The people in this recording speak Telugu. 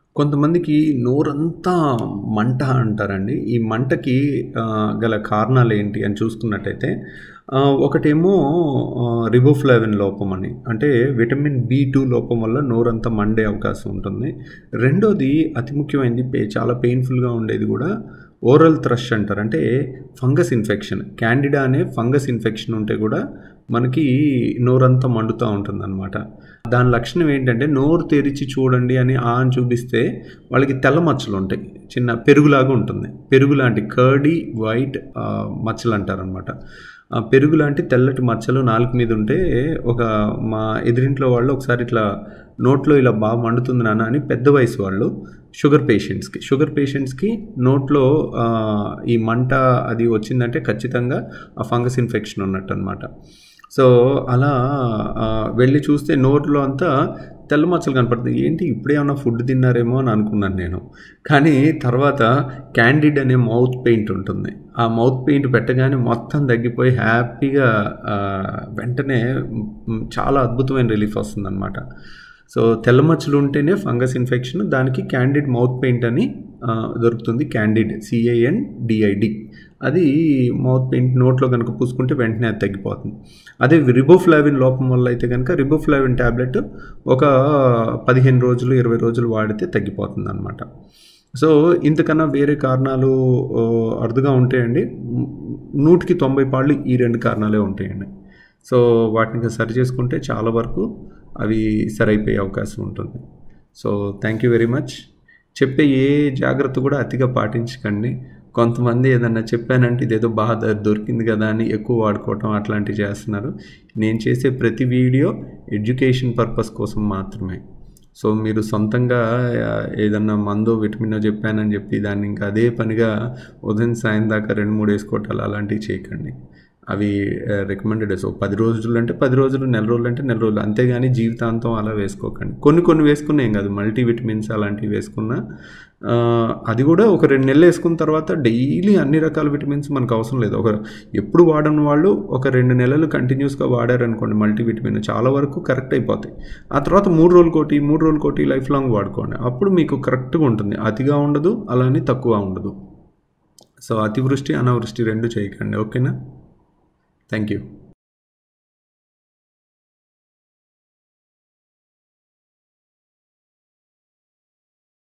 కొంతమందికి నోరంతా మంట అంటారండి. ఈ మంటకి ఆహ్, గల కారణాలేంటి అని చూసుకున్నట్టయితే ఆహ్, ఒకటేమో ఆహ్, రిబోఫ్లావిన్ లోపం అని. అంటే విటమిన్ బి2 లోపం వల్ల నోరంతా మండే అవకాశం ఉంటుంది. రెండోది అతి ముఖ్యమైనది పె చాలా పెయిన్‌ఫుల్‌గా ఉండేది గూడా ఓరల్ థ్రష్ అంటారు. అంటే ఫంగస్ ఇన్ఫెక్షన్. క్యాండిడా అనే ఫంగస్ ఇన్ఫెక్షన్ ఉంటే గూడా మనకి నోరంతా మండుతా ఉంటుందనమాట. దాని లక్షణం ఏంటంటే నోరు తెరిచి చూడండి అని ఆ అని చూపిస్తే వాళ్ళకి తెల్ల మచ్చలుంటాయి. చిన్న పెరుగులాగా ఉంటుంది. పెరుగు లాంటి కర్డీ వైట్ ఆహ్, మచ్చలంటారనమాట. ఆ పెరుగు లాంటి తెల్లటి మచ్చలు నాలుక మీద ఉంటే ఒక మా ఎదురింట్లో వాళ్ళు ఒకసారి ఇట్లా నోట్లో ఇలా బా మండుతుంది నాన్న అని పెద్ద వయసు వాళ్ళు షుగర్ పేషెంట్స్‌కి. షుగర్ పేషెంట్స్‌కి నోట్లో ఆహ్, ఈ మంట అది వచ్చిందంటే ఖచ్చితంగా ఆ ఫంగస్ ఇన్ఫెక్షన్ ఉన్నట్టనమాట. సో, అలా ఆహ్, వెళ్లి చూస్తే నోట్లో అంతా తెల్ల మచ్చలు కనపడుతున్నాయి. ఏంటి ఇప్పుడేమన్నా ఫుడ్ తిన్నారేమో అని అనుకున్నాను నేను. కానీ తర్వాత క్యాండిడ్ అనే మౌత్ పెయింట్ ఉంటుంది. ఆ మౌత్ పెయింట్ పెట్టగానే మొత్తం తగ్గిపోయి హ్యాపీగా ఆహ్, వెంటనే హ్మ్, చాలా అద్భుతమైన రిలీఫ్ వస్తుందనమాట. సో, తెల్ల మచ్చలు ఉంటేనే ఫంగస్ ఇన్ఫెక్షన్. దానికి క్యాండిడ్ మౌత్ పెయింట్ అని ఆహ్, దొరుకుతుంది. Candid C A N D I D. అది మౌత్ పెయింట్ నోట్లో గనుక పూసుకుంటే వెంటనే అది తగ్గిపోతుంది. అదే రిబోఫ్లావిన్ లోపం వల్ల అయితే గనుక రిబోఫ్లావిన్ టాబ్లెట్ ఒక 15 రోజులు, 20 రోజులు వాడితే తగ్గిపోతుందనమాట. సో, ఇంతకన్నా వేరే కారణాలు ఆహ్, అరుదుగా ఉంటాయండి. హ్మ్, 100కి 90 పాళ్ళు ఈ 2 కారణాలే ఉంటాయండి. సో, వాటిని సరి చేసుకుంటే చాలా వరకు అవి సరైపోయే అవకాశం ఉంటుంది. So, thank you very much. చెప్పే ఏ జాగ్రత్త కూడా అతిగా పాటించకండి. కొంతమంది ఏదన్నా చెప్పానంటే ఇదేదో బాగా ద దొరికింది గదా అని ఎక్కువ వాడుకోవటం అట్లాంటివి చేస్తున్నారు. నేను చేసే ప్రతి వీడియో ఎడ్యుకేషన్ పర్పస్ కోసం మాత్రమే. సో, మీరు సొంతంగా ఆహ్, ఏదన్నా మందో, విటమినో చెప్పానని చెప్పి దాన్ని ఇంకా అదే పనిగా ఉదయం, సాయం దాకా 2, 3 ఏసుకోవటాలు అలాంటివి చేయకండి. అవి ఆహ్, రికమెండెడే. సో, 10 రోజులంటే 10 రోజులు, నెల రోజులంటే నెల రోజులు. అంతేగాని జీవితాంతం అలా వేసుకోకండి. కొన్ని కొన్ని వేసుకున్నా ఏం కాదు. మల్టీ విటమిన్స్ అలాంటివి వేసుకున్నా ఆహ్, అది కూడా ఒక 2 నెలలు ఏసుకున్న తర్వాత డైలీ అన్ని రకాల విటమిన్స్ మనకు అవసరం లేదు. ఒక ఎప్పుడు వాడని వాళ్ళు ఒక 2 నెలలు కంటిన్యూస్‌గా వాడారనుకోండి మల్టీ విటమిన్ చాలా వరకు కరెక్ట్ అయిపోతాయి. ఆ తర్వాత 3 రోజులకోటి, 3 రోజులకోటి లైఫ్ లాంగ్ వాడుకోండి. అప్పుడు మీకు కరెక్ట్‌గా ఉంటుంది. అతిగా ఉండదు. అలా అని తక్కువ ఉండదు. సో, అతివృష్టి, అనావృష్టి 2 చేయకండి. ఓకేనా? Thank you.